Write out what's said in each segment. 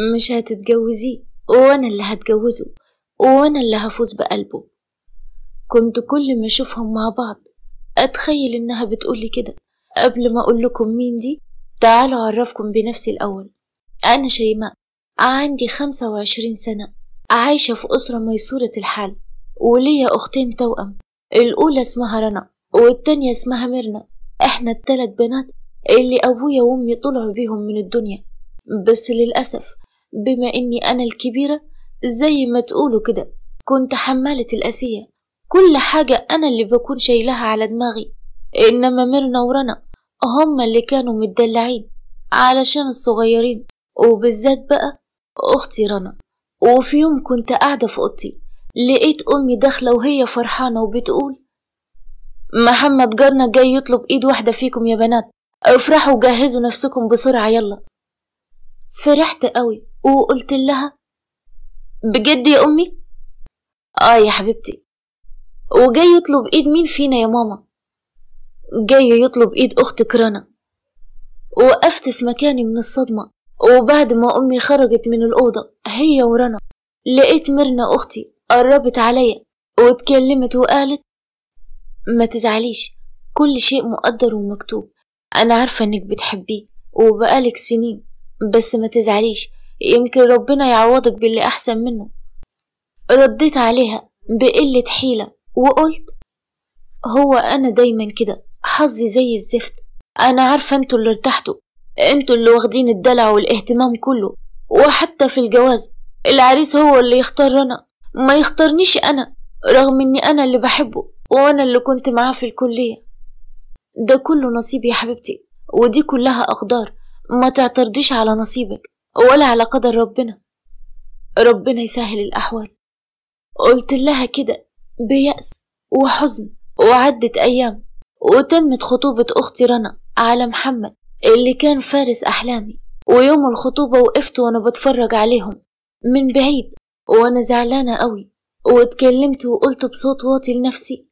مش هتتجوزيه وانا اللي هتجوزه وانا اللي هفوز بقلبه كنت كل ما اشوفهم مع بعض اتخيل انها بتقولي كده قبل ما اقول لكم مين دي تعالوا اعرفكم بنفسي الاول انا شيماء عندي خمسة وعشرين سنة عايشة في أسرة ميسورة الحال وليا أختين توأم الأولى اسمها رنا والتانية اسمها ميرنا احنا التلات بنات اللي أبويا وأمي طلعوا بيهم من الدنيا بس للأسف بما إني أنا الكبيرة زي ما تقولوا كده كنت حمالة الأسية كل حاجة أنا اللي بكون شايلها على دماغي إنما ميرنا ورنا هما اللي كانوا متدلعين علشان الصغيرين وبالذات بقى أختي رنا وفي يوم كنت قاعدة في أوضتي لقيت أمي داخلة وهي فرحانة وبتقول محمد جارنا جاي يطلب إيد واحدة فيكم يا بنات افرحوا وجهزوا نفسكم بسرعة يلا فرحت قوي وقلت لها بجد يا أمي؟ آه يا حبيبتي وجاي يطلب إيد مين فينا يا ماما؟ جاي يطلب إيد أختك رنا وقفت في مكاني من الصدمة وبعد ما أمي خرجت من الأوضة هي ورنا لقيت ميرنا أختي قربت عليا واتكلمت وقالت ما تزعليش كل شيء مقدر ومكتوب أنا عارفة إنك بتحبيه وبقالك سنين بس ما تزعليش يمكن ربنا يعوضك باللي أحسن منه رديت عليها بقلة حيلة وقلت هو أنا دايما كده حظي زي الزفت أنا عارفة انتوا اللي ارتحتوا انتوا اللي واخدين الدلع والاهتمام كله وحتى في الجواز العريس هو اللي يختار رنا ما يختارنيش أنا رغم إني أنا اللي بحبه وأنا اللي كنت معاه في الكلية ده كله نصيب يا حبيبتي ودي كلها أقدار ما تعترضيش على نصيبك ولا على قدر ربنا ربنا يسهل الأحوال قلت لها كده بيأس وحزن وعدت أيام وتمت خطوبة أختي رنا على محمد اللي كان فارس أحلامي ويوم الخطوبة وقفت وأنا بتفرج عليهم من بعيد وأنا زعلانة قوي واتكلمت وقلت بصوت واطي لنفسي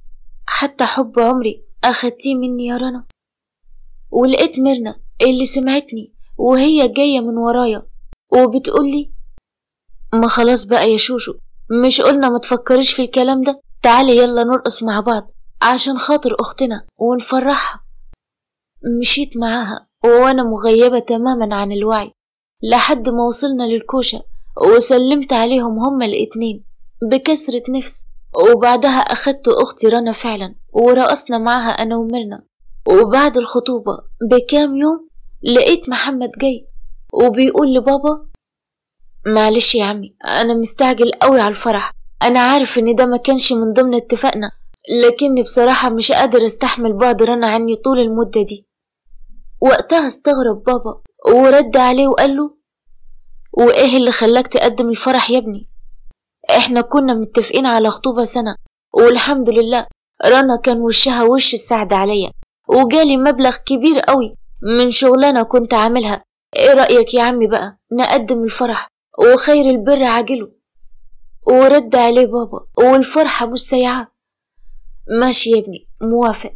حتى حب عمري أخدتيه مني يا رنا ولقيت ميرنا اللي سمعتني وهي جاية من ورايا وبتقولي ما خلاص بقى يا شوشو مش قلنا ما تفكريش في الكلام ده تعالي يلا نرقص مع بعض عشان خاطر أختنا ونفرحها مشيت معاها وأنا مغيبة تماما عن الوعي لحد ما وصلنا للكوشة وسلمت عليهم هما الاتنين بكسرة نفس وبعدها أخدت أختي رنا فعلا ورقصنا معاها أنا ومرنا وبعد الخطوبة بكام يوم لقيت محمد جاي وبيقول لبابا معلش يا عمي أنا مستعجل قوي على الفرح أنا عارف إن ده ما كانش من ضمن اتفاقنا لكني بصراحة مش قادر استحمل بعد رنا عني طول المدة دي وقتها استغرب بابا ورد عليه وقال له وإيه اللي خلاك تقدم الفرح يا ابني إحنا كنا متفقين على خطوبة سنة والحمد لله رنا كان وشها وش السعد عليا وجالي مبلغ كبير قوي من شغلانة كنت عاملها ايه رأيك يا عمي بقى نقدم الفرح وخير البر عاجله ورد عليه بابا والفرحة مش سيعة ماشي يا ابني موافق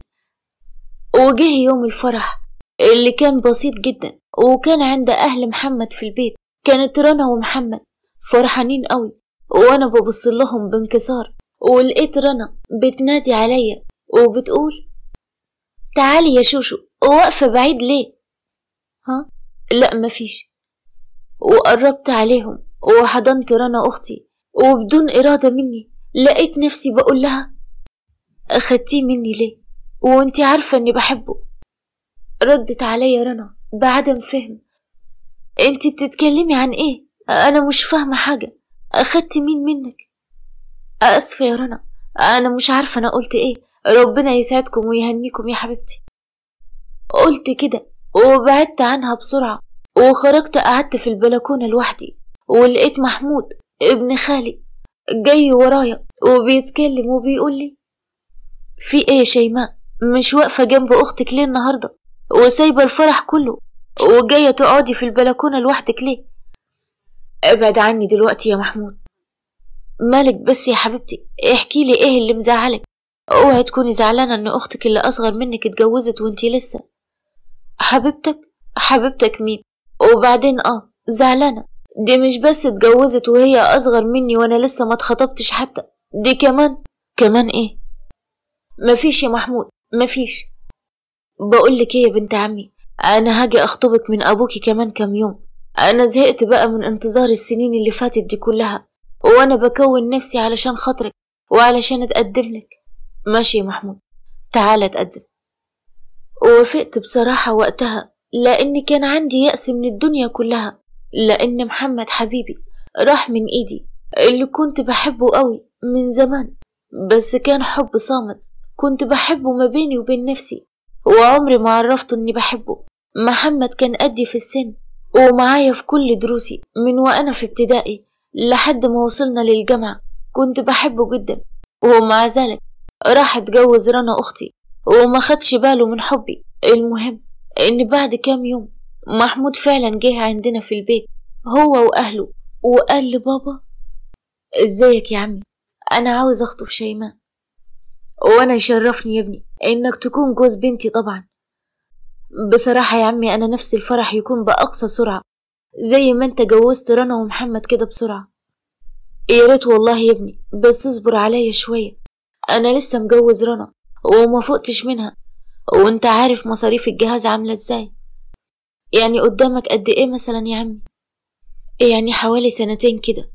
وجه يوم الفرح اللي كان بسيط جدا وكان عند أهل محمد في البيت كانت رنا ومحمد فرحانين قوي وأنا ببص لهم بانكسار ولقيت رنا بتنادي عليا وبتقول تعالي يا شوشو واقفة بعيد ليه ها لا مفيش وقربت عليهم وحضنت رنا أختي وبدون إرادة مني لقيت نفسي بقول لها أخدتيه مني ليه وانتي عارفة اني بحبه ردت عليا رنا بعدم فهم انتي بتتكلمي عن ايه انا مش فاهمة حاجة اخدت مين منك اسفة يا رنا انا مش عارفة انا قلت ايه ربنا يسعدكم ويهنيكم يا حبيبتي قلت كده وبعدت عنها بسرعة وخرجت قعدت في البلكونة لوحدي ولقيت محمود ابن خالي جاي ورايا وبيتكلم وبيقول لي في ايه يا شيماء مش واقفة جنب اختك ليه النهاردة وسايبة الفرح كله وجاية تقعدي في البلكونة لوحدك ليه ابعد عني دلوقتي يا محمود مالك بس يا حبيبتي احكي لي ايه اللي مزعلك اوعي تكوني زعلانة ان اختك اللي اصغر منك اتجوزت وانتي لسه حبيبتك حبيبتك مين وبعدين اه زعلانة دي مش بس اتجوزت وهي أصغر مني وأنا لسه ما اتخطبتش حتى دي كمان كمان إيه مفيش يا محمود مفيش بقولك إيه يا بنت عمي أنا هاجي أخطبك من أبوكي كمان كام يوم أنا زهقت بقى من انتظار السنين اللي فاتت دي كلها وأنا بكون نفسي علشان خاطرك وعلشان أتقدم لك ماشي يا محمود تعال أتقدم ووافقت بصراحة وقتها لأن كان عندي يأس من الدنيا كلها لأن محمد حبيبي راح من إيدي اللي كنت بحبه قوي من زمان بس كان حب صامت كنت بحبه ما بيني وبين نفسي وعمري ما عرفته إني بحبه محمد كان قدي في السن ومعايا في كل دروسي من وأنا في ابتدائي لحد ما وصلنا للجامعة كنت بحبه جدا ومع ذلك راح اتجوز رنا أختي وما خدش باله من حبي المهم إن بعد كام يوم محمود فعلا جه عندنا في البيت هو وأهله وقال لبابا ازيك يا عمي أنا عاوز أخطب شيماء وأنا يشرفني يا ابني إنك تكون جوز بنتي طبعا بصراحة يا عمي أنا نفسي الفرح يكون بأقصى سرعة زي ما انت جوزت رنا ومحمد كده بسرعة يا ريت والله يا ابني بس اصبر عليا شوية أنا لسه مجوز رنا وما فقتش منها وانت عارف مصاريف الجهاز عاملة ازاي يعني قدامك قد ايه مثلا يا عمي يعني حوالي سنتين كده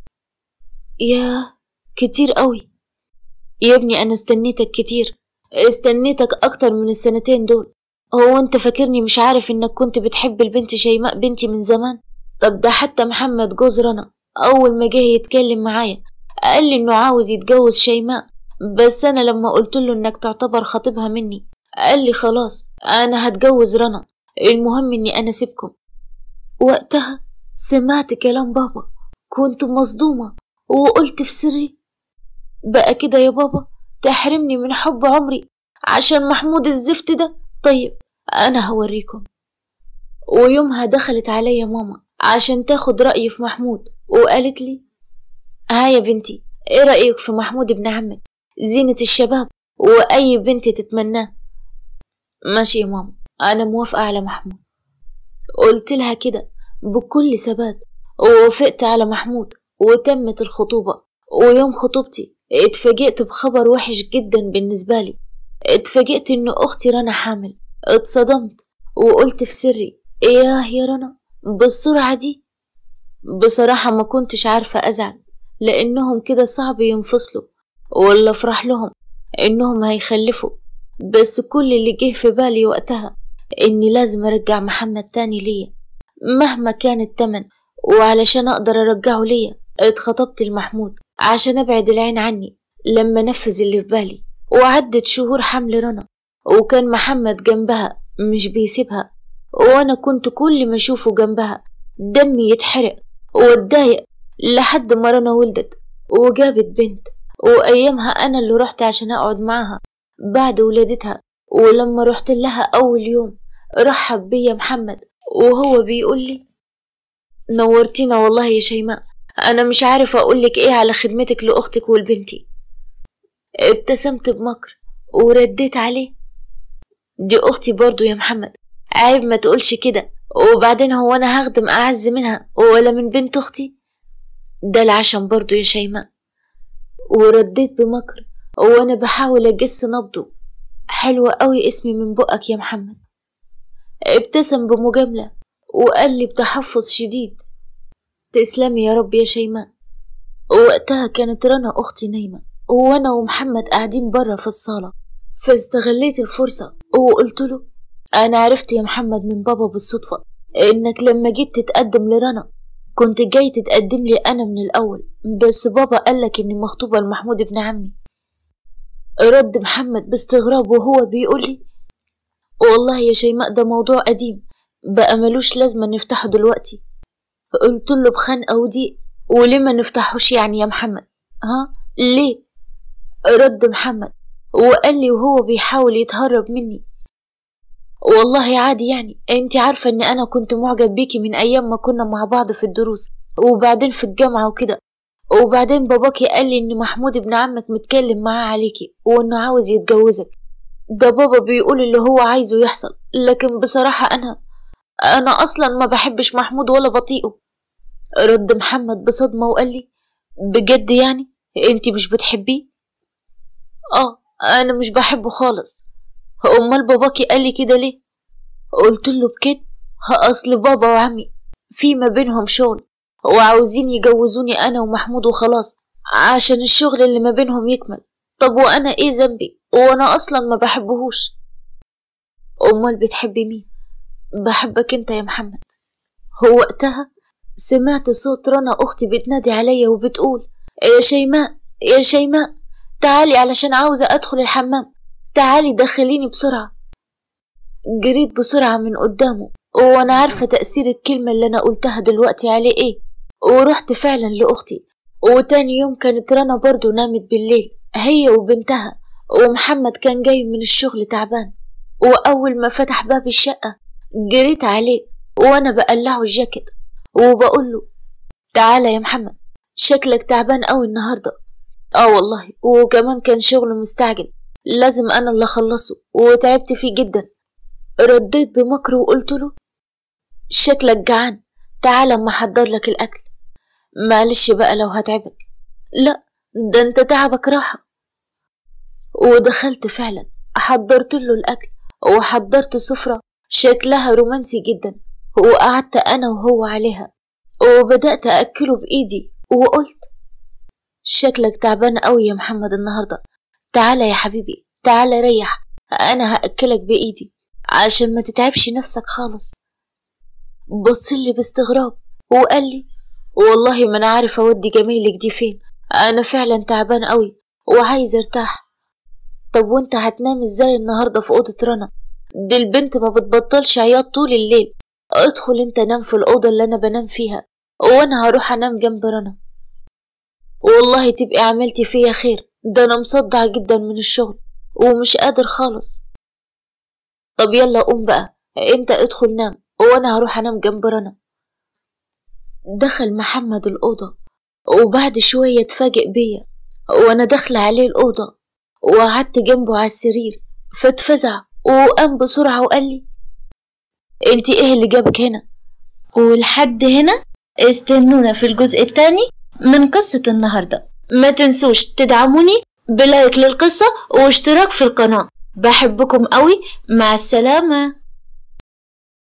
يا كتير قوي يا ابني انا استنيتك كتير استنيتك اكتر من السنتين دول هو انت فاكرني مش عارف انك كنت بتحب البنت شيماء بنتي من زمان طب ده حتى محمد جوز رنا اول ما جه يتكلم معايا قال لي انه عاوز يتجوز شيماء بس انا لما قلت له انك تعتبر خطيبها مني قال لي خلاص انا هتجوز رنا المهم اني انا سيبكم وقتها سمعت كلام بابا كنت مصدومة وقلت في سري بقى كده يا بابا تحرمني من حب عمري عشان محمود الزفت ده طيب انا هوريكم ويومها دخلت عليا ماما عشان تاخد رأيي في محمود وقالت لي ها يا بنتي ايه رأيك في محمود ابن عمك زينة الشباب وأي بنت تتمناه ماشي يا ماما أنا موافقة على محمود قلت لها كده بكل ثبات ووافقت على محمود وتمت الخطوبة ويوم خطوبتي اتفاجئت بخبر وحش جدا بالنسبة لي اتفاجئت ان اختي رنا حامل اتصدمت وقلت في سري ايه يا رنا بالسرعة دي بصراحة ما كنتش عارفة ازعل لانهم كده صعب ينفصلوا ولا افرح لهم انهم هيخلفوا بس كل اللي جه في بالي وقتها اني لازم ارجع محمد تاني ليا مهما كان التمن وعلشان اقدر ارجعه ليا اتخطبت لمحمود عشان ابعد العين عني لما نفذ اللي في بالي وعدت شهور حمل رنا وكان محمد جنبها مش بيسيبها وانا كنت كل ما اشوفه جنبها دمي يتحرق واتضايق لحد ما رنا ولدت وجابت بنت وايامها انا اللي رحت عشان اقعد معاها بعد ولادتها ولما رحت لها اول يوم رحب بيا محمد وهو بيقول لي نورتينا والله يا شيماء انا مش عارف اقولك ايه على خدمتك لاختك ولبنتي ابتسمت بمكر ورديت عليه دي اختي برضو يا محمد عيب ما تقولش كده وبعدين هو انا هخدم اعز منها ولا من بنت اختي ده العشم برضو يا شيماء ورديت بمكر وانا بحاول اجس نبضه حلوة قوي اسمي من بقك يا محمد ابتسم بمجاملة وقال لي بتحفظ شديد تسلمي يا رب يا شيماء ووقتها كانت رنا أختي نايمة وأنا ومحمد قاعدين برا في الصالة فاستغليت الفرصة وقلت له أنا عرفت يا محمد من بابا بالصدفة إنك لما جيت تتقدم لرنا كنت جاي تتقدم لي أنا من الأول بس بابا قالك إني مخطوبة لمحمود ابن عمي رد محمد باستغراب وهو بيقول لي والله يا شيماء ده موضوع قديم بقى ملوش لازمة نفتحه دلوقتي قلت له بخنقة ودي وليه ما نفتحوش يعني يا محمد ها ليه رد محمد وقال لي وهو بيحاول يتهرب مني والله عادي يعني انت عارفة ان انا كنت معجب بيكي من ايام ما كنا مع بعض في الدروس وبعدين في الجامعة وكده وبعدين باباكي قال لي ان محمود ابن عمك متكلم معاه عليكي وانه عاوز يتجوزك ده بابا بيقول اللي هو عايزه يحصل لكن بصراحة انا انا اصلا ما بحبش محمود ولا بطيئه رد محمد بصدمة وقال لي بجد يعني انتي مش بتحبيه اه انا مش بحبه خالص امال باباكي قال لي كده ليه قلت له بكده اصل بابا وعمي في ما بينهم شغل وعاوزين يجوزوني انا ومحمود وخلاص عشان الشغل اللي ما بينهم يكمل طب وانا ايه ذنبي وانا اصلا ما بحبهوش امال بتحبي مين بحبك انت يا محمد هو وقتها سمعت صوت رنا اختي بتنادي عليا وبتقول يا شيماء يا شيماء تعالي علشان عاوزة ادخل الحمام تعالي دخليني بسرعة جريت بسرعة من قدامه وانا عارفة تأثير الكلمة اللي انا قلتها دلوقتي عليه ايه ورحت فعلا لاختي وتاني يوم كانت رنا برضو نامت بالليل هي وبنتها ومحمد كان جاي من الشغل تعبان وأول ما فتح باب الشقة جريت عليه وأنا بقلعه الجاكيت وبقول له تعالى يا محمد شكلك تعبان أوي النهاردة اه والله وكمان كان شغل مستعجل لازم أنا اللي أخلصه وتعبت فيه جدا رديت بمكر وقلت له شكلك جعان تعال اما احضر لك الاكل معلش بقى لو هتعبك لا ده انت تعبك راحة ودخلت فعلا حضرت له الاكل وحضرت سفرة شكلها رومانسي جدا وقعدت انا وهو عليها وبدأت أكله بإيدي وقلت شكلك تعبان قوي يا محمد النهاردة تعالى يا حبيبي تعالى ريح أنا هأكلك بإيدي عشان ما تتعبش نفسك خالص بصلي باستغراب وقال لي والله ما انا عارف اودي جميلك دي فين انا فعلا تعبان قوي وعايز ارتاح طب وانت هتنام ازاي النهارده في اوضه رنا دي البنت ما بتبطلش عياط طول الليل ادخل انت نام في الاوضه اللي انا بنام فيها وانا هروح انام جنب رنا والله تبقي عملتي فيا خير ده انا مصدع جدا من الشغل ومش قادر خالص طب يلا قوم بقى انت ادخل نام وانا هروح انام جنب رنا دخل محمد الأوضة وبعد شوية اتفاجئ بيا وأنا داخلة عليه الأوضة وقعدت جنبه على السرير فاتفزع وقام بسرعة وقال لي انتي ايه اللي جابك هنا ولحد هنا استنونا في الجزء الثاني من قصة النهاردة ما تنسوش تدعموني بلايك للقصة واشتراك في القناة بحبكم قوي مع السلامة